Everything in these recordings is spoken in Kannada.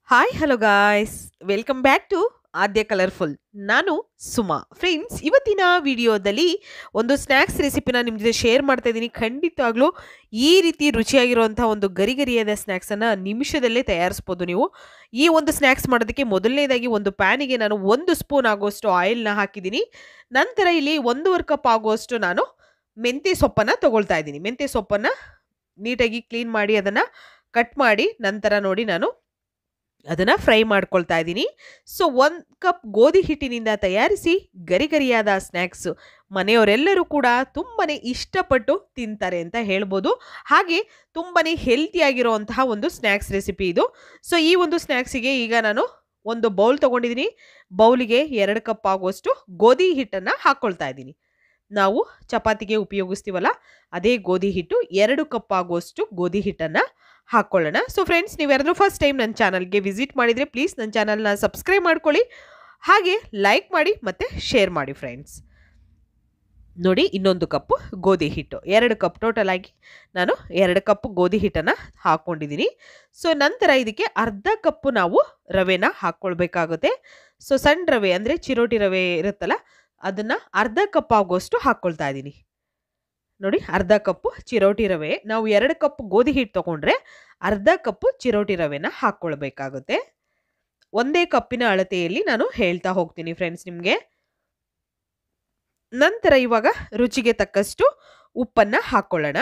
hi hello guys welcome back to Aadya colourful ನಾನು ಸುಮಾ ಫ್ರೆಂಡ್ಸ್ ಇವತ್ತಿನ ವಿಡಿಯೋದಲ್ಲಿ ಒಂದು ಸ್ನ್ಯಾಕ್ಸ್ ರೆಸಿಪಿನ ನಿಮ್ಮ ಜೊತೆ ಶೇರ್ ಮಾಡ್ತಾ ಇದ್ದೀನಿ ಖಂಡಿತವಾಗ್ಲೂ ಈ ರೀತಿ ರುಚಿಯಾಗಿರುವಂಥ ಒಂದು ಗರಿಗರಿಯಾದ ಸ್ನ್ಯಾಕ್ಸನ್ನು ನಿಮಿಷದಲ್ಲೇ ತಯಾರಿಸ್ಬೋದು ನೀವು ಈ ಒಂದು ಸ್ನ್ಯಾಕ್ಸ್ ಮಾಡೋದಕ್ಕೆ ಮೊದಲನೇದಾಗಿ ಒಂದು ಪ್ಯಾನಿಗೆ ನಾನು ಒಂದು ಸ್ಪೂನ್ ಆಗುವಷ್ಟು ಆಯಿಲ್ನ ಹಾಕಿದ್ದೀನಿ ನಂತರ ಇಲ್ಲಿ ಒಂದೂವರೆ ಕಪ್ ಆಗುವಷ್ಟು ನಾನು ಮೆಂತ್ಯ ಸೊಪ್ಪನ್ನು ತಗೊಳ್ತಾ ಇದ್ದೀನಿ ಮೆಂತ್ಯ ಸೊಪ್ಪನ್ನು ನೀಟಾಗಿ ಕ್ಲೀನ್ ಮಾಡಿ ಅದನ್ನು ಕಟ್ ಮಾಡಿ ನಂತರ ನೋಡಿ ನಾನು ಅದನ್ನು ಫ್ರೈ ಮಾಡ್ಕೊಳ್ತಾ ಇದ್ದೀನಿ ಸೊ ಒಂದು ಕಪ್ ಗೋಧಿ ಹಿಟ್ಟಿನಿಂದ ತಯಾರಿಸಿ ಗರಿ ಗರಿಯಾದ ಸ್ನ್ಯಾಕ್ಸು ಮನೆಯವರೆಲ್ಲರೂ ಕೂಡ ತುಂಬಾ ಇಷ್ಟಪಟ್ಟು ತಿಂತಾರೆ ಅಂತ ಹೇಳ್ಬೋದು ಹಾಗೆ ತುಂಬಾ ಹೆಲ್ತಿಯಾಗಿರುವಂತಹ ಒಂದು ಸ್ನ್ಯಾಕ್ಸ್ ರೆಸಿಪಿ ಇದು ಸೊ ಈ ಒಂದು ಸ್ನ್ಯಾಕ್ಸಿಗೆ ಈಗ ನಾನು ಒಂದು ಬೌಲ್ ತೊಗೊಂಡಿದ್ದೀನಿ ಬೌಲಿಗೆ ಎರಡು ಕಪ್ ಆಗುವಷ್ಟು ಗೋಧಿ ಹಿಟ್ಟನ್ನು ಹಾಕ್ಕೊಳ್ತಾ ಇದ್ದೀನಿ ನಾವು ಚಪಾತಿಗೆ ಉಪಯೋಗಿಸ್ತೀವಲ್ಲ ಅದೇ ಗೋಧಿ ಹಿಟ್ಟು ಎರಡು ಕಪ್ ಆಗುವಷ್ಟು ಗೋಧಿ ಹಿಟ್ಟನ್ನು ಹಾಕ್ಕೊಳ್ಳೋಣ ಸೊ ಫ್ರೆಂಡ್ಸ್ ನೀವು ಯಾರಾದರೂ ಫಸ್ಟ್ ಟೈಮ್ ನನ್ನ ಚಾನಲ್ಗೆ ವಿಸಿಟ್ ಮಾಡಿದರೆ ಪ್ಲೀಸ್ ನನ್ನ ಚಾನಲ್ನ ಸಬ್ಸ್ಕ್ರೈಬ್ ಮಾಡ್ಕೊಳ್ಳಿ ಹಾಗೆ ಲೈಕ್ ಮಾಡಿ ಮತ್ತು ಶೇರ್ ಮಾಡಿ ಫ್ರೆಂಡ್ಸ್ ನೋಡಿ ಇನ್ನೊಂದು ಕಪ್ಪು ಗೋಧಿ ಹಿಟ್ಟು ಎರಡು ಕಪ್ ಟೋಟಲ್ ಆಗಿ ನಾನು ಎರಡು ಕಪ್ ಗೋಧಿ ಹಿಟ್ಟನ್ನು ಹಾಕ್ಕೊಂಡಿದ್ದೀನಿ ಸೊ ನಂತರ ಇದಕ್ಕೆ ಅರ್ಧ ಕಪ್ಪು ನಾವು ರವೆನ ಹಾಕ್ಕೊಳ್ಬೇಕಾಗುತ್ತೆ ಸೊ ಸಣ್ಣ ರವೆ ಅಂದರೆ ಚಿರೋಟಿ ರವೆ ಇರುತ್ತಲ್ಲ ಅದನ್ನು ಅರ್ಧ ಕಪ್ ಆಗುವಷ್ಟು ಹಾಕ್ಕೊಳ್ತಾ ಇದ್ದೀನಿ ನೋಡಿ ಅರ್ಧ ಕಪ್ಪು ಚಿರೋಟಿ ರವೆ ನಾವು ಎರಡು ಕಪ್ ಗೋಧಿ ಹಿಟ್ಟು ತೊಗೊಂಡ್ರೆ ಅರ್ಧ ಕಪ್ಪು ಚಿರೋಟಿ ರವೆನ ಹಾಕ್ಕೊಳ್ಬೇಕಾಗುತ್ತೆ ಒಂದೇ ಕಪ್ಪಿನ ಅಳತೆಯಲ್ಲಿ ನಾನು ಹೇಳ್ತಾ ಹೋಗ್ತೀನಿ ಫ್ರೆಂಡ್ಸ್ ನಿಮಗೆ ನಂತರ ಇವಾಗ ರುಚಿಗೆ ತಕ್ಕಷ್ಟು ಉಪ್ಪನ್ನು ಹಾಕ್ಕೊಳ್ಳೋಣ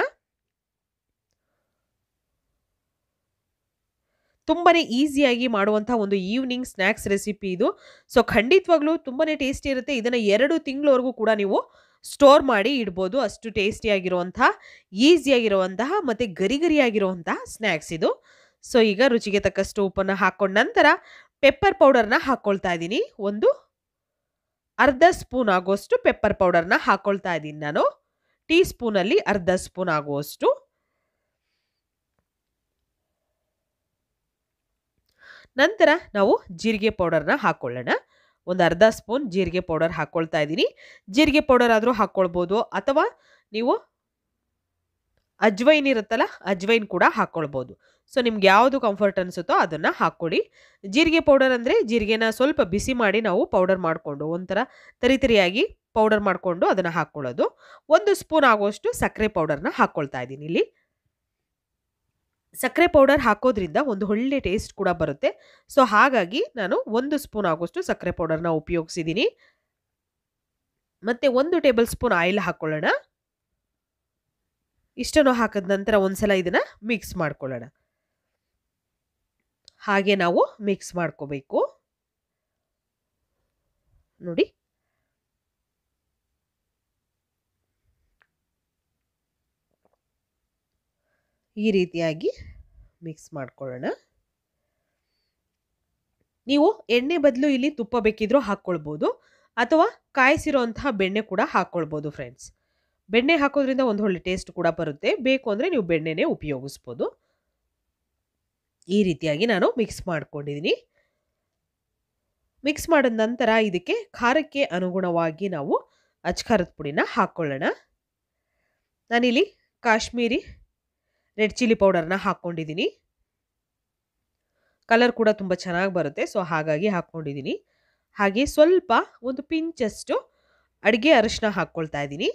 ತುಂಬಾ ಈಸಿಯಾಗಿ ಮಾಡುವಂಥ ಒಂದು ಈವ್ನಿಂಗ್ ಸ್ನ್ಯಾಕ್ಸ್ ರೆಸಿಪಿ ಇದು ಸೊ ಖಂಡಿತವಾಗ್ಲೂ ತುಂಬಾ ಟೇಸ್ಟಿ ಇರುತ್ತೆ ಇದನ್ನು ಎರಡು ತಿಂಗಳವರೆಗೂ ಕೂಡ ನೀವು ಸ್ಟೋರ್ ಮಾಡಿ ಇಡ್ಬೋದು ಅಷ್ಟು ಟೇಸ್ಟಿಯಾಗಿರುವಂತಹ ಈಸಿಯಾಗಿರುವಂತಹ ಮತ್ತು ಗರಿ ಗರಿಯಾಗಿರುವಂತಹ ಸ್ನ್ಯಾಕ್ಸ್ ಇದು ಸೊ ಈಗ ರುಚಿಗೆ ತಕ್ಕಷ್ಟು ಉಪ್ಪನ್ನು ಹಾಕ್ಕೊಂಡ ನಂತರ ಪೆಪ್ಪರ್ ಪೌಡರ್ನ ಹಾಕ್ಕೊಳ್ತಾ ಇದ್ದೀನಿ ಒಂದು ಅರ್ಧ ಸ್ಪೂನ್ ಆಗುವಷ್ಟು ಪೆಪ್ಪರ್ ಪೌಡರ್ನ ಹಾಕ್ಕೊಳ್ತಾ ಇದ್ದೀನಿ ನಾನು ಟೀ ಸ್ಪೂನಲ್ಲಿ ಅರ್ಧ ಸ್ಪೂನ್ ಆಗುವಷ್ಟು ನಂತರ ನಾವು ಜೀರಿಗೆ ಪೌಡರ್ನ ಹಾಕ್ಕೊಳ್ಳೋಣ ಒಂದು ಅರ್ಧ ಸ್ಪೂನ್ ಜೀರಿಗೆ ಪೌಡರ್ ಹಾಕ್ಕೊಳ್ತಾ ಇದ್ದೀನಿ ಜೀರಿಗೆ ಪೌಡರ್ ಆದರೂ ಹಾಕ್ಕೊಳ್ಬೋದು ಅಥವಾ ನೀವು ಅಜ್ವೈನ್ ಇರುತ್ತಲ್ಲ ಅಜ್ವೈನ್ ಕೂಡ ಹಾಕ್ಕೊಳ್ಬೋದು ಸೊ ನಿಮ್ಗೆ ಯಾವುದು ಕಂಫರ್ಟ್ ಅನಿಸುತ್ತೋ ಅದನ್ನು ಹಾಕ್ಕೊಡಿ ಜೀರಿಗೆ ಪೌಡರ್ ಅಂದರೆ ಜೀರಿಗೆನ ಸ್ವಲ್ಪ ಬಿಸಿ ಮಾಡಿ ನಾವು ಪೌಡರ್ ಮಾಡಿಕೊಂಡು ಒಂಥರ ತರಿತರಿಯಾಗಿ ಪೌಡರ್ ಮಾಡಿಕೊಂಡು ಅದನ್ನು ಹಾಕ್ಕೊಳ್ಳೋದು ಒಂದು ಸ್ಪೂನ್ ಆಗುವಷ್ಟು ಸಕ್ಕರೆ ಪೌಡರ್ನ ಹಾಕ್ಕೊಳ್ತಾ ಇದ್ದೀನಿ ಇಲ್ಲಿ ಸಕ್ಕರೆ ಪೌಡರ್ ಹಾಕೋದ್ರಿಂದ ಒಂದು ಒಳ್ಳೆ ಟೇಸ್ಟ್ ಕೂಡ ಬರುತ್ತೆ ಸೊ ಹಾಗಾಗಿ ನಾನು ಒಂದು ಸ್ಪೂನ್ ಆಗುವಷ್ಟು ಸಕ್ಕರೆ ಪೌಡರ್ನ ಉಪಯೋಗಿಸಿದ್ದೀನಿ ಮತ್ತು ಒಂದು ಟೇಬಲ್ ಸ್ಪೂನ್ ಆಯಿಲ್ ಹಾಕ್ಕೊಳ್ಳೋಣ ಇಷ್ಟನ್ನು ಹಾಕಿದ ನಂತರ ಒಂದ್ಸಲ ಇದನ್ನು ಮಿಕ್ಸ್ ಮಾಡ್ಕೊಳ್ಳೋಣ ಹಾಗೆ ನಾವು ಮಿಕ್ಸ್ ಮಾಡ್ಕೋಬೇಕು ನೋಡಿ ಈ ರೀತಿಯಾಗಿ ಮಿಕ್ಸ್ ಮಾಡ್ಕೊಳ್ಳೋಣ ನೀವು ಎಣ್ಣೆ ಬದಲು ಇಲ್ಲಿ ತುಪ್ಪ ಬೇಕಿದ್ರೂ ಹಾಕ್ಕೊಳ್ಬೋದು ಅಥವಾ ಕಾಯಿಸಿರೋಂತಹ ಬೆಣ್ಣೆ ಕೂಡ ಹಾಕ್ಕೊಳ್ಬೋದು ಫ್ರೆಂಡ್ಸ್ ಬೆಣ್ಣೆ ಹಾಕೋದ್ರಿಂದ ಒಂದು ಒಳ್ಳೆ ಟೇಸ್ಟ್ ಕೂಡ ಬರುತ್ತೆ ಬೇಕು ಅಂದರೆ ನೀವು ಬೆಣ್ಣೆನೇ ಉಪಯೋಗಿಸ್ಬೋದು ಈ ರೀತಿಯಾಗಿ ನಾನು ಮಿಕ್ಸ್ ಮಾಡ್ಕೊಂಡಿದ್ದೀನಿ ಮಿಕ್ಸ್ ಮಾಡಿದ ನಂತರ ಇದಕ್ಕೆ ಖಾರಕ್ಕೆ ಅನುಗುಣವಾಗಿ ನಾವು ಅಚ್ಖಾರದ ಪುಡಿನ ಹಾಕ್ಕೊಳ್ಳೋಣ ನಾನಿಲ್ಲಿ ಕಾಶ್ಮೀರಿ ರೆಡ್ ಚಿಲ್ಲಿ ಪೌಡರ್ನ ಹಾಕ್ಕೊಂಡಿದ್ದೀನಿ ಕಲರ್ ಕೂಡ ತುಂಬ ಚೆನ್ನಾಗಿ ಬರುತ್ತೆ ಸೊ ಹಾಗಾಗಿ ಹಾಕ್ಕೊಂಡಿದ್ದೀನಿ ಹಾಗೆ ಸ್ವಲ್ಪ ಒಂದು ಪಿಂಚಷ್ಟು ಅಡುಗೆ ಅರಿಶಿನ ಹಾಕ್ಕೊಳ್ತಾ ಇದ್ದೀನಿ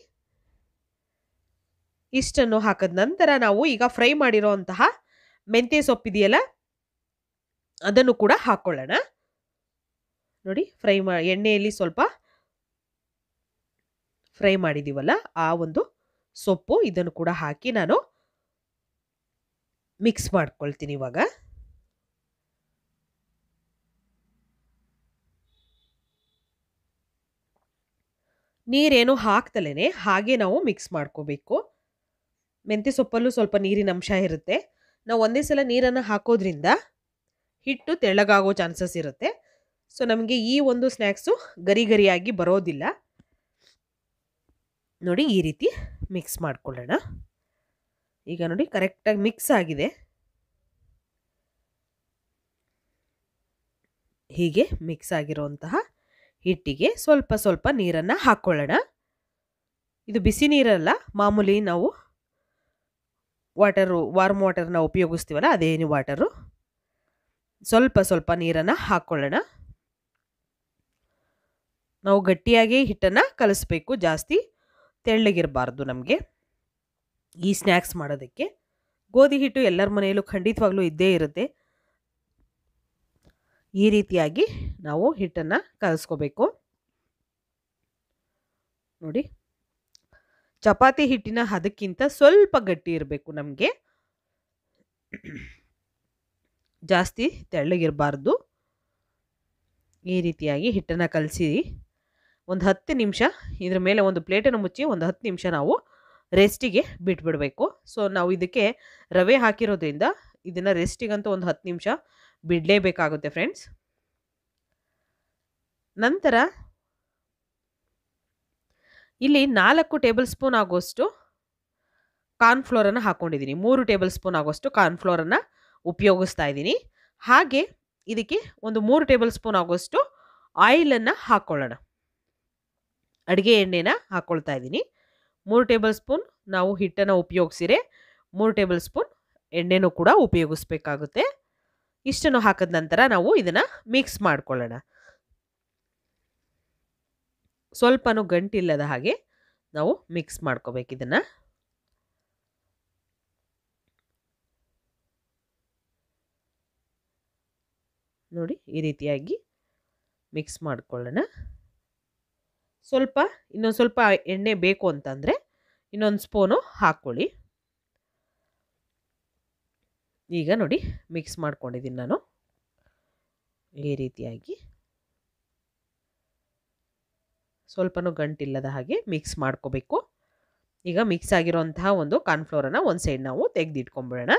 ಇಷ್ಟನ್ನು ಹಾಕಿದ ನಂತರ ನಾವು ಈಗ ಫ್ರೈ ಮಾಡಿರೋ ಅಂತಹ ಮೆಂತ್ಯ ಸೊಪ್ಪಿದೆಯಲ್ಲ ಅದನ್ನು ಕೂಡ ಹಾಕ್ಕೊಳ್ಳೋಣ ನೋಡಿ ಫ್ರೈ ಮಾ ಎಣ್ಣೆಯಲ್ಲಿ ಸ್ವಲ್ಪ ಫ್ರೈ ಮಾಡಿದ್ದೀವಲ್ಲ ಆ ಒಂದು ಸೊಪ್ಪು ಇದನ್ನು ಕೂಡ ಹಾಕಿ ನಾನು ಮಿಕ್ಸ್ ಮಾಡ್ಕೊಳ್ತೀನಿ ಇವಾಗ ನೀರೇನು ಹಾಕ್ತಲೇ ಹಾಗೆ ನಾವು ಮಿಕ್ಸ್ ಮಾಡ್ಕೋಬೇಕು ಮೆಂತ್ಯ ಸೊಪ್ಪಲ್ಲೂ ಸ್ವಲ್ಪ ನೀರಿನ ಅಂಶ ಇರುತ್ತೆ ನಾವು ಒಂದೇ ಸಲ ನೀರನ್ನು ಹಾಕೋದ್ರಿಂದ ಹಿಟ್ಟು ತೆಳ್ಳಗಾಗೋ ಚಾನ್ಸಸ್ ಇರುತ್ತೆ ಸೊ ನಮಗೆ ಈ ಒಂದು ಸ್ನ್ಯಾಕ್ಸು ಗರಿ ಗರಿಯಾಗಿ ಬರೋದಿಲ್ಲ ನೋಡಿ ಈ ರೀತಿ ಮಿಕ್ಸ್ ಮಾಡ್ಕೊಳ್ಳೋಣ ಈಗ ನೋಡಿ ಕರೆಕ್ಟಾಗಿ ಮಿಕ್ಸ್ ಆಗಿದೆ ಹೀಗೆ ಮಿಕ್ಸ್ ಆಗಿರುವಂತಹ ಹಿಟ್ಟಿಗೆ ಸ್ವಲ್ಪ ಸ್ವಲ್ಪ ನೀರನ್ನು ಹಾಕ್ಕೊಳ್ಳೋಣ ಇದು ಬಿಸಿ ನೀರಲ್ಲ ಮಾಮೂಲಿ ನಾವು ವಾಟರು ವಾರ್ಮ್ ವಾಟರ್ನ ಉಪಯೋಗಿಸ್ತೀವಲ್ಲ ಅದೇನು ವಾಟರು ಸ್ವಲ್ಪ ಸ್ವಲ್ಪ ನೀರನ್ನು ಹಾಕ್ಕೊಳ್ಳೋಣ ನಾವು ಗಟ್ಟಿಯಾಗಿ ಹಿಟ್ಟನ್ನು ಕಲಿಸ್ಬೇಕು ಜಾಸ್ತಿ ತೆಳ್ಳಗಿರಬಾರ್ದು ನಮಗೆ ಈ ಸ್ನ್ಯಾಕ್ಸ್ ಮಾಡೋದಕ್ಕೆ ಗೋಧಿ ಹಿಟ್ಟು ಎಲ್ಲರ ಮನೆಯಲ್ಲೂ ಖಂಡಿತವಾಗ್ಲೂ ಇದ್ದೇ ಇರುತ್ತೆ ಈ ರೀತಿಯಾಗಿ ನಾವು ಹಿಟ್ಟನ್ನು ಕಲಿಸ್ಕೋಬೇಕು ನೋಡಿ ಚಪಾತಿ ಹಿಟ್ಟಿನ ಹದಕ್ಕಿಂತ ಸ್ವಲ್ಪ ಗಟ್ಟಿ ಇರಬೇಕು ನಮಗೆ ಜಾಸ್ತಿ ತೆಳ್ಳಗಿರಬಾರ್ದು ಈ ರೀತಿಯಾಗಿ ಹಿಟ್ಟನ್ನು ಕಲಸಿ ಒಂದು ಹತ್ತು ನಿಮಿಷ ಇದ್ರ ಮೇಲೆ ಒಂದು ಪ್ಲೇಟನ್ನು ಮುಚ್ಚಿ ಒಂದು ಹತ್ತು ನಿಮಿಷ ನಾವು ರೆಸ್ಟಿಗೆ ಬಿಟ್ಬಿಡಬೇಕು ಸೊ ನಾವು ಇದಕ್ಕೆ ರವೆ ಹಾಕಿರೋದ್ರಿಂದ ಇದನ್ನು ರೆಸ್ಟಿಗಂತೂ ಒಂದು ಹತ್ತು ನಿಮಿಷ ಬಿಡಲೇಬೇಕಾಗುತ್ತೆ ಫ್ರೆಂಡ್ಸ್ ನಂತರ ಇಲ್ಲಿ ನಾಲ್ಕು ಟೇಬಲ್ ಸ್ಪೂನ್ ಆಗೋಷ್ಟು ಕಾರ್ನ್ಫ್ಲೋರನ್ನು ಹಾಕ್ಕೊಂಡಿದ್ದೀನಿ ಮೂರು ಟೇಬಲ್ ಸ್ಪೂನ್ ಆಗೋಷ್ಟು ಕಾರ್ನ್ಫ್ಲೋರನ್ನು ಉಪಯೋಗಿಸ್ತಾ ಇದ್ದೀನಿ ಹಾಗೆ ಇದಕ್ಕೆ ಒಂದು ಮೂರು ಟೇಬಲ್ ಸ್ಪೂನ್ ಆಗೋಷ್ಟು ಆಯಿಲನ್ನು ಹಾಕ್ಕೊಳ್ಳೋಣ ಅಡುಗೆ ಎಣ್ಣೆನ ಹಾಕ್ಕೊಳ್ತಾ ಇದ್ದೀನಿ ಮೂರು ಟೇಬಲ್ ಸ್ಪೂನ್ ನಾವು ಹಿಟ್ಟನ್ನು ಉಪಯೋಗಿಸಿರೆ ಮೂರು ಟೇಬಲ್ ಸ್ಪೂನ್ ಎಣ್ಣೆನೂ ಕೂಡ ಉಪಯೋಗಿಸ್ಬೇಕಾಗುತ್ತೆ ಇಷ್ಟನ್ನು ಹಾಕಿದ ನಂತರ ನಾವು ಇದನ್ನು ಮಿಕ್ಸ್ ಮಾಡ್ಕೊಳ್ಳೋಣ ಸ್ವಲ್ಪನೂ ಗಂಟಿಲ್ಲದ ಹಾಗೆ ನಾವು ಮಿಕ್ಸ್ ಮಾಡ್ಕೋಬೇಕು ಇದನ್ನು ನೋಡಿ ಈ ರೀತಿಯಾಗಿ ಮಿಕ್ಸ್ ಮಾಡ್ಕೊಳ್ಳೋಣ ಸ್ವಲ್ಪ ಇನ್ನೊಂದು ಸ್ವಲ್ಪ ಎಣ್ಣೆ ಬೇಕು ಅಂತಂದರೆ ಇನ್ನೊಂದು ಸ್ಪೂನು ಹಾಕ್ಕೊಳ್ಳಿ ಈಗ ನೋಡಿ ಮಿಕ್ಸ್ ಮಾಡ್ಕೊಂಡಿದ್ದೀನಿ ನಾನು ಈ ರೀತಿಯಾಗಿ ಸ್ವಲ್ಪನೂ ಗಂಟಿಲ್ಲದ ಹಾಗೆ ಮಿಕ್ಸ್ ಮಾಡ್ಕೋಬೇಕು ಈಗ ಮಿಕ್ಸ್ ಆಗಿರೋಂತಹ ಒಂದು ಕಾರ್ನ್ಫ್ಲೋರನ್ನು ಒಂದು ಸೈಡ್ ನಾವು ತೆಗೆದಿಟ್ಕೊಂಬಿಡೋಣ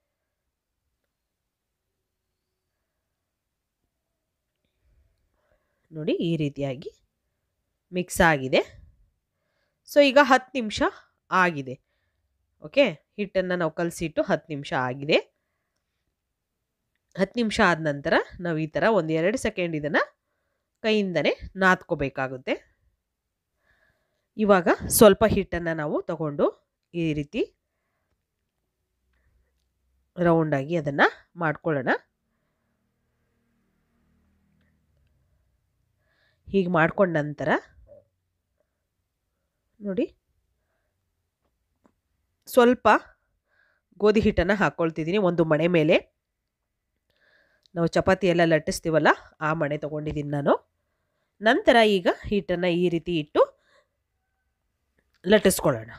ನೋಡಿ ಈ ರೀತಿಯಾಗಿ ಮಿಕ್ಸ್ ಆಗಿದೆ ಸೊ ಈಗ ಹತ್ತು ನಿಮಿಷ ಆಗಿದೆ ಓಕೆ ಹಿಟ್ಟನ್ನು ನಾವು ಕಲಸಿಟ್ಟು ಹತ್ತು ನಿಮಿಷ ಆಗಿದೆ ಹತ್ತು ನಿಮಿಷ ಆದ ನಂತರ ನಾವು ಈ ಥರ ಒಂದು ಎರಡು ಸೆಕೆಂಡ್ ಇದನ್ನು ಕೈಯಿಂದನೇ ನಾದ್ಕೋಬೇಕಾಗುತ್ತೆ ಇವಾಗ ಸ್ವಲ್ಪ ಹಿಟ್ಟನ್ನು ನಾವು ತಗೊಂಡು ಈ ರೀತಿ ರೌಂಡಾಗಿ ಅದನ್ನು ಮಾಡ್ಕೊಳ್ಳೋಣ ಹೀಗೆ ಮಾಡ್ಕೊಂಡ ನಂತರ ನೋಡಿ ಸ್ವಲ್ಪ ಗೋಧಿ ಹಿಟ್ಟನ್ನು ಹಾಕ್ಕೊಳ್ತಿದ್ದೀನಿ ಒಂದು ಮಣೆ ಮೇಲೆ ನಾವು ಚಪಾತಿ ಎಲ್ಲ ಲಟ್ಟಿಸ್ತೀವಲ್ಲ ಆ ಮಣೆ ತೊಗೊಂಡಿದ್ದೀನಿ ನಾನು ನಂತರ ಈಗ ಹಿಟ್ಟನ್ನು ಈ ರೀತಿ ಇಟ್ಟು ಲಟ್ಟಿಸ್ಕೊಳ್ಳೋಣ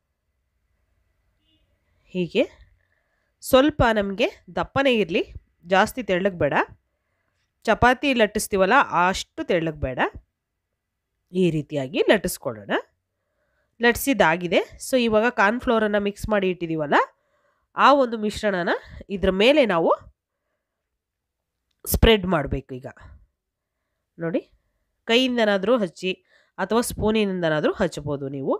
ಹೀಗೆ ಸ್ವಲ್ಪ ನಮಗೆ ದಪ್ಪನೇ ಇರಲಿ ಜಾಸ್ತಿ ತೆಳ್ಳಗೆ ಬೇಡ ಚಪಾತಿ ಲಟ್ಟಿಸ್ತೀವಲ್ಲ ಅಷ್ಟು ತೆಳ್ಳಗೆ ಬೇಡ ಈ ರೀತಿಯಾಗಿ ಲಟ್ಟಿಸ್ಕೊಳ್ಳೋಣ ಲಟ್ಸಿದ್ದಾಗಿದೆ ಸೊ ಇವಾಗ ಕಾರ್ನ್ಫ್ಲೋರನ್ನು ಮಿಕ್ಸ್ ಮಾಡಿ ಇಟ್ಟಿದ್ದೀವಲ್ಲ ಆ ಒಂದು ಮಿಶ್ರಣನ ಇದ್ರ ಮೇಲೆ ನಾವು ಸ್ಪ್ರೆಡ್ ಮಾಡಬೇಕು ಈಗ ನೋಡಿ ಕೈಯಿಂದನಾದರೂ ಹಚ್ಚಿ ಅಥವಾ ಸ್ಪೂನಿನಿಂದನಾದರೂ ಹಚ್ಬೋದು ನೀವು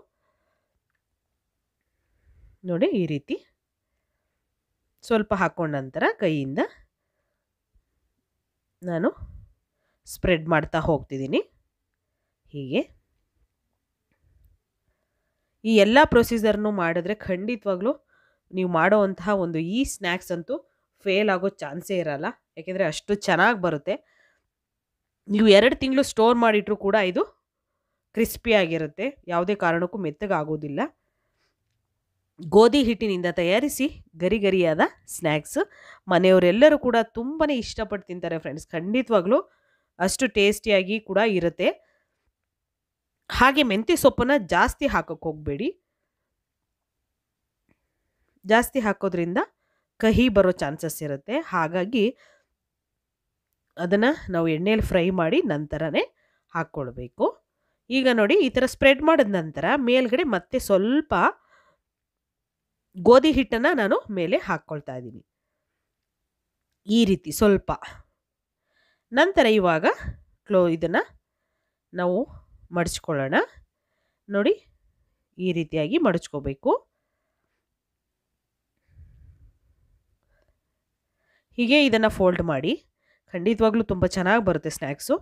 ನೋಡಿ ಈ ರೀತಿ ಸ್ವಲ್ಪ ಹಾಕೊಂಡ ನಂತರ ಕೈಯಿಂದ ನಾನು ಸ್ಪ್ರೆಡ್ ಮಾಡ್ತಾ ಹೋಗ್ತಿದ್ದೀನಿ ಹೀಗೆ ಈ ಎಲ್ಲ ಪ್ರೊಸೀಜರ್ನು ಮಾಡಿದ್ರೆ ಖಂಡಿತವಾಗ್ಲೂ ನೀವು ಮಾಡೋವಂತಹ ಒಂದು ಈ ಸ್ನ್ಯಾಕ್ಸ್ ಅಂತೂ ಫೇಲ್ ಆಗೋ ಚಾನ್ಸೇ ಇರಲ್ಲ ಯಾಕೆಂದರೆ ಅಷ್ಟು ಚೆನ್ನಾಗಿ ಬರುತ್ತೆ ನೀವು ಎರಡು ತಿಂಗಳು ಸ್ಟೋರ್ ಮಾಡಿಟ್ರೂ ಕೂಡ ಇದು ಕ್ರಿಸ್ಪಿಯಾಗಿರುತ್ತೆ ಯಾವುದೇ ಕಾರಣಕ್ಕೂ ಮೆತ್ತಗಾಗೋದಿಲ್ಲ ಗೋಧಿ ಹಿಟ್ಟಿನಿಂದ ತಯಾರಿಸಿ ಗರಿ ಗರಿಯಾದ ಸ್ನ್ಯಾಕ್ಸ್ ಮನೆಯವರೆಲ್ಲರೂ ಕೂಡ ತುಂಬಾ ಇಷ್ಟಪಟ್ಟು ತಿಂತಾರೆ ಫ್ರೆಂಡ್ಸ್ ಖಂಡಿತವಾಗ್ಲೂ ಅಷ್ಟು ಟೇಸ್ಟಿಯಾಗಿ ಕೂಡ ಇರುತ್ತೆ ಹಾಗೆ ಮೆಂತ್ಯ ಸೊಪ್ಪನ್ನು ಜಾಸ್ತಿ ಹಾಕೋಕ್ಕೆ ಹೋಗಬೇಡಿ ಜಾಸ್ತಿ ಹಾಕೋದ್ರಿಂದ ಕಹಿ ಬರೋ ಚಾನ್ಸಸ್ ಇರುತ್ತೆ ಹಾಗಾಗಿ ಅದನ್ನು ನಾವು ಎಣ್ಣೆಯಲ್ಲಿ ಫ್ರೈ ಮಾಡಿ ನಂತರನೇ ಹಾಕ್ಕೊಳ್ಬೇಕು ಈಗ ನೋಡಿ ಈ ಥರ ಸ್ಪ್ರೆಡ್ ಮಾಡಿದ ನಂತರ ಮೇಲ್ಗಡೆ ಮತ್ತೆ ಸ್ವಲ್ಪ ಗೋಧಿ ಹಿಟ್ಟನ್ನು ನಾನು ಮೇಲೆ ಹಾಕ್ಕೊಳ್ತಾ ಇದ್ದೀನಿ ಈ ರೀತಿ ಸ್ವಲ್ಪ ನಂತರ ಇವಾಗ ಕ್ಲೋ ಇದನ್ನು ನಾವು ಮಡಚ್ಕೊಳ್ಳೋಣ ನೋಡಿ ಈ ರೀತಿಯಾಗಿ ಮಡಚ್ಕೋಬೇಕು ಹೀಗೆ ಇದನ್ನು ಫೋಲ್ಡ್ ಮಾಡಿ ಖಂಡಿತವಾಗ್ಲೂ ತುಂಬ ಚೆನ್ನಾಗಿ ಬರುತ್ತೆ ಸ್ನ್ಯಾಕ್ಸು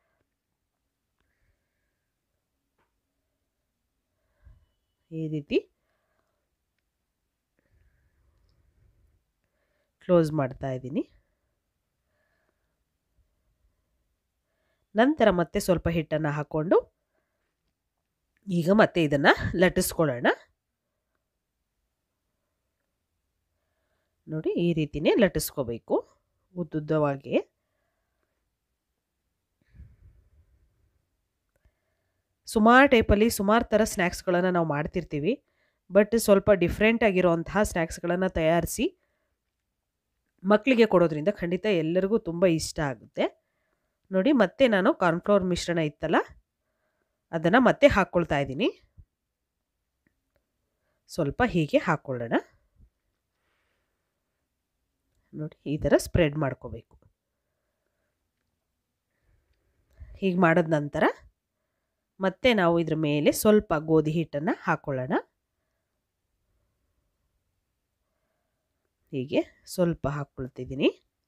ಈ ರೀತಿ ಕ್ಲೋಸ್ ಮಾಡ್ತಾ ಇದ್ದೀನಿ ನಂತರ ಮತ್ತೆ ಸ್ವಲ್ಪ ಹಿಟ್ಟನ್ನು ಹಾಕ್ಕೊಂಡು ಈಗ ಮತ್ತೆ ಇದನ್ನು ಲಟ್ಟಿಸ್ಕೊಳ್ಳೋಣ ನೋಡಿ ಈ ರೀತಿನೇ ಲಟ್ಟಿಸ್ಕೋಬೇಕು ಉದ್ದುದ್ದವಾಗಿ ಸುಮಾರು ಟೈಪಲ್ಲಿ ಸುಮಾರು ಥರ ಸ್ನ್ಯಾಕ್ಸ್ಗಳನ್ನು ನಾವು ಮಾಡ್ತಿರ್ತೀವಿ ಬಟ್ ಸ್ವಲ್ಪ ಡಿಫ್ರೆಂಟ್ ಆಗಿರೋಂತಹ ಸ್ನ್ಯಾಕ್ಸ್ಗಳನ್ನು ತಯಾರಿಸಿ ಮಕ್ಕಳಿಗೆ ಕೊಡೋದ್ರಿಂದ ಖಂಡಿತ ಎಲ್ಲರಿಗೂ ತುಂಬ ಇಷ್ಟ ಆಗುತ್ತೆ ನೋಡಿ ಮತ್ತೆ ನಾನು ಕಾರ್ನ್ಫ್ಲವರ್ ಮಿಶ್ರಣ ಇತ್ತಲ್ಲ ಅದನ್ನು ಮತ್ತೆ ಹಾಕ್ಕೊಳ್ತಾ ಇದ್ದೀನಿ ಸ್ವಲ್ಪ ಹೀಗೆ ಹಾಕ್ಕೊಳ್ಳೋಣ ನೋಡಿ ಈ ಥರ ಸ್ಪ್ರೆಡ್ ಮಾಡ್ಕೋಬೇಕು ಹೀಗೆ ಮಾಡಿದ ನಂತರ ಮತ್ತೆ ನಾವು ಇದ್ರ ಮೇಲೆ ಸ್ವಲ್ಪ ಗೋಧಿ ಹಿಟ್ಟನ್ನು ಹಾಕ್ಕೊಳ್ಳೋಣ ಹೀಗೆ ಸ್ವಲ್ಪ ಹಾಕ್ಕೊಳ್ತಿದ್ದೀನಿ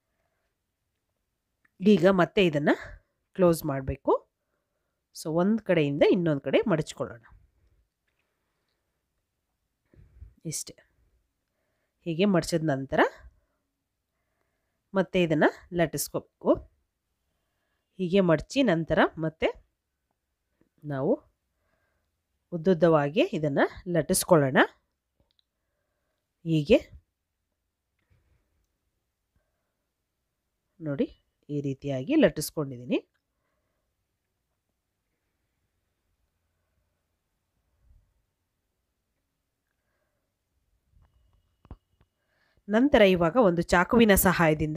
ಈಗ ಮತ್ತೆ ಇದನ್ನು ಕ್ಲೋಸ್ ಮಾಡಬೇಕು ಸೊ ಒಂದು ಕಡೆಯಿಂದ ಇನ್ನೊಂದು ಕಡೆ ಮಡಚ್ಕೊಳ್ಳೋಣ ಇಷ್ಟೆ ಹೀಗೆ ಮಡಚಿದ ನಂತರ ಮತ್ತೆ ಇದನ್ನು ಲಟ್ಟಿಸ್ಕೋಬೇಕು ಹೀಗೆ ಮಡಚಿ ನಂತರ ಮತ್ತೆ ನಾವು ಉದ್ದುದ್ದವಾಗಿ ಇದನ್ನು ಲಟ್ಟಿಸ್ಕೊಳ್ಳೋಣ ಹೀಗೆ ನೋಡಿ ಈ ರೀತಿಯಾಗಿ ಲಟ್ಟಿಸ್ಕೊಂಡಿದ್ದೀನಿ ನಂತರ ಇವಾಗ ಒಂದು ಚಾಕುವಿನ ಸಹಾಯದಿಂದ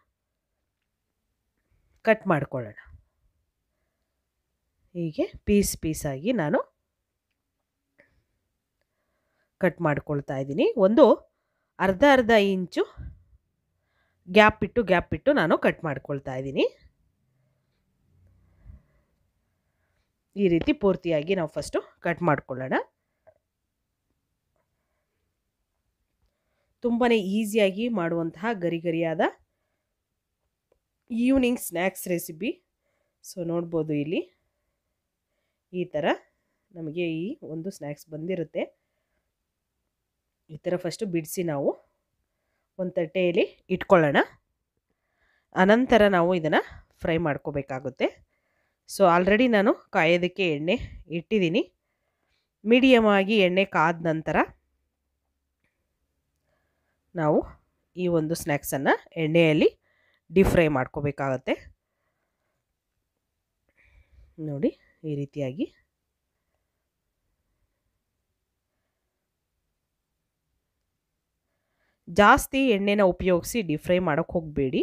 ಕಟ್ ಮಾಡ್ಕೊಳ್ಳೋಣ ಹೀಗೆ ಪೀಸ್ ಪೀಸಾಗಿ ನಾನು ಕಟ್ ಮಾಡ್ಕೊಳ್ತಾ ಇದ್ದೀನಿ ಒಂದು ಅರ್ಧ ಅರ್ಧ ಇಂಚು ಗ್ಯಾಪ್ ಇಟ್ಟು ಗ್ಯಾಪ್ ಇಟ್ಟು ನಾನು ಕಟ್ ಮಾಡ್ಕೊಳ್ತಾ ಇದ್ದೀನಿ ಈ ರೀತಿ ಪೂರ್ತಿಯಾಗಿ ನಾವು ಫಸ್ಟು ಕಟ್ ಮಾಡ್ಕೊಳ್ಳೋಣ ತುಂಬಾ ಈಸಿಯಾಗಿ ಮಾಡುವಂತಹ ಗರಿ ಗರಿಯಾದ ಈವ್ನಿಂಗ್ ಸ್ನ್ಯಾಕ್ಸ್ ರೆಸಿಪಿ ಸೊ ನೋಡ್ಬೋದು ಇಲ್ಲಿ ಈ ಥರ ನಮಗೆ ಈ ಒಂದು ಸ್ನ್ಯಾಕ್ಸ್ ಬಂದಿರುತ್ತೆ ಈ ಥರ ಫಸ್ಟು ಬಿಡಿಸಿ ನಾವು ಒಂದು ತಟ್ಟೆಯಲ್ಲಿ ಇಟ್ಕೊಳ್ಳೋಣ ಅನಂತರ ನಾವು ಇದನ್ನು ಫ್ರೈ ಮಾಡ್ಕೋಬೇಕಾಗುತ್ತೆ ಸೊ ಆಲ್ರೆಡಿ ನಾನು ಕಾಯೋದಕ್ಕೆ ಎಣ್ಣೆ ಇಟ್ಟಿದ್ದೀನಿ ಮೀಡಿಯಮ್ ಆಗಿ ಎಣ್ಣೆ ಕಾದ ನಂತರ ನಾವು ಈ ಒಂದು ಸ್ನ್ಯಾಕ್ಸನ್ನು ಎಣ್ಣೆಯಲ್ಲಿ ಡೀಪ್ ಫ್ರೈ ಮಾಡ್ಕೋಬೇಕಾಗತ್ತೆ ನೋಡಿ ಈ ರೀತಿಯಾಗಿ ಜಾಸ್ತಿ ಎಣ್ಣೆನ ಉಪಯೋಗಿಸಿ ಡೀಪ್ ಫ್ರೈ ಮಾಡೋಕ್ಕೆ ಹೋಗಬೇಡಿ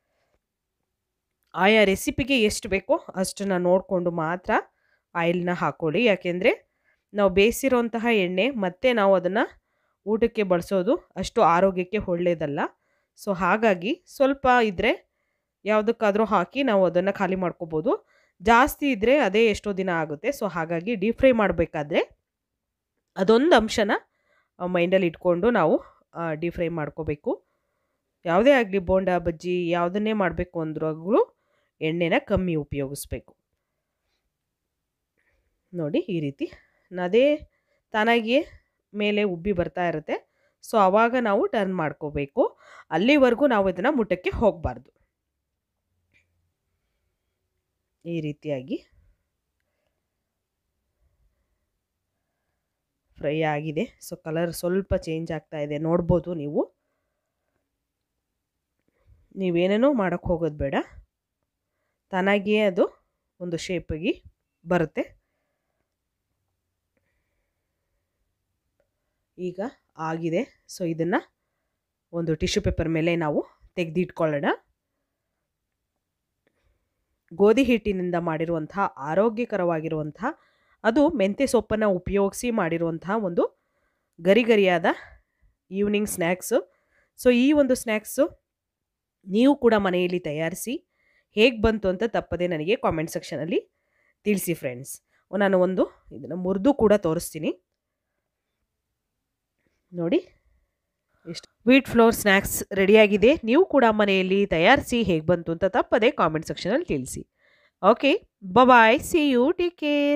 ಆಯಾ ರೆಸಿಪಿಗೆ ಎಷ್ಟು ಬೇಕೋ ಅಷ್ಟನ್ನು ನೋಡಿಕೊಂಡು ಮಾತ್ರ ಆಯಿಲ್ನ ಹಾಕ್ಕೊಳ್ಳಿ ಯಾಕೆಂದರೆ ನಾವು ಬೇಯಿಸಿರೋಂತಹ ಎಣ್ಣೆ ಮತ್ತೆ ನಾವು ಅದನ್ನು ಊಟಕ್ಕೆ ಬಳಸೋದು ಅಷ್ಟು ಆರೋಗ್ಯಕ್ಕೆ ಒಳ್ಳೆಯದಲ್ಲ ಸೊ ಹಾಗಾಗಿ ಸ್ವಲ್ಪ ಇದ್ದರೆ ಯಾವುದಕ್ಕಾದರೂ ಹಾಕಿ ನಾವು ಅದನ್ನು ಖಾಲಿ ಮಾಡ್ಕೋಬೋದು ಜಾಸ್ತಿ ಇದ್ದರೆ ಅದೇ ಎಷ್ಟೋ ದಿನ ಆಗುತ್ತೆ ಸೊ ಹಾಗಾಗಿ ಡೀಪ್ ಫ್ರೈ ಮಾಡಬೇಕಾದ್ರೆ ಅದೊಂದು ಅಂಶನ ಮೈಂಡಲ್ಲಿ ಇಟ್ಕೊಂಡು ನಾವು ಡೀಪ್ ಫ್ರೈ ಮಾಡ್ಕೋಬೇಕು ಯಾವುದೇ ಆಗಲಿ ಬೋಂಡ ಬಜ್ಜಿ ಯಾವುದನ್ನೇ ಮಾಡಬೇಕು ಅಂದ್ರೂ ಎಣ್ಣೆನ ಕಮ್ಮಿ ಉಪಯೋಗಿಸ್ಬೇಕು ನೋಡಿ ಈ ರೀತಿ ಅದೇ ತಾನಾಗಿಯೇ ಮೇಲೆ ಉಬ್ಬಿ ಬರ್ತಾ ಇರುತ್ತೆ ಸೊ ಆವಾಗ ನಾವು ಟರ್ನ್ ಮಾಡ್ಕೋಬೇಕು ಅಲ್ಲಿವರೆಗೂ ನಾವು ಇದನ್ನು ಮುಟ್ಟಕ್ಕೆ ಹೋಗಬಾರ್ದು ಈ ರೀತಿಯಾಗಿ ಫ್ರೈ ಆಗಿದೆ ಸೊ ಕಲರ್ ಸ್ವಲ್ಪ ಚೇಂಜ್ ಆಗ್ತಾ ಇದೆ ನೋಡ್ಬೋದು ನೀವು ನೀವೇನೇನೋ ಮಾಡೋಕ್ಕೆ ಹೋಗೋದು ಬೇಡ ತಾನಾಗಿಯೇ ಅದು ಒಂದು ಶೇಪಿಗೆ ಬರುತ್ತೆ ಈಗ ಆಗಿದೆ ಸೊ ಇದನ್ನು ಒಂದು ಟಿಶ್ಯೂ ಪೇಪರ್ ಮೇಲೆ ನಾವು ತೆಗೆದಿಟ್ಕೊಳ್ಳೋಣ ಗೋಧಿ ಹಿಟ್ಟಿನಿಂದ ಮಾಡಿರುವಂತಹ ಆರೋಗ್ಯಕರವಾಗಿರುವಂತಹ ಅದು ಮೆಂತ್ಯ ಸೊಪ್ಪನ್ನು ಉಪಯೋಗಿಸಿ ಮಾಡಿರುವಂತಹ ಒಂದು ಗರಿ ಗರಿಯಾದ ಈವ್ನಿಂಗ್ ಸ್ನ್ಯಾಕ್ಸು ಸೊ ಈ ಒಂದು ಸ್ನ್ಯಾಕ್ಸು ನೀವು ಕೂಡ ಮನೆಯಲ್ಲಿ ತಯಾರಿಸಿ ಹೇಗೆ ಬಂತು ಅಂತ ತಪ್ಪದೆ ನನಗೆ ಕಾಮೆಂಟ್ ಸೆಕ್ಷನಲ್ಲಿ ತಿಳಿಸಿ ಫ್ರೆಂಡ್ಸ್ ನಾನು ಒಂದು ಇದನ್ನು ಮುರಿದು ಕೂಡ ತೋರಿಸ್ತೀನಿ ನೋಡಿ ಎಷ್ಟು ವೀಟ್ ಫ್ಲೋರ್ ಸ್ನ್ಯಾಕ್ಸ್ ರೆಡಿಯಾಗಿದೆ ನೀವು ಕೂಡ ಮನೆಯಲ್ಲಿ ತಯಾರಿಸಿ ಹೇಗೆ ಬಂತು ಅಂತ ತಪ್ಪದೆ ಕಾಮೆಂಟ್ ಸೆಕ್ಷನಲ್ಲಿ ತಿಳಿಸಿ okay bye see you take care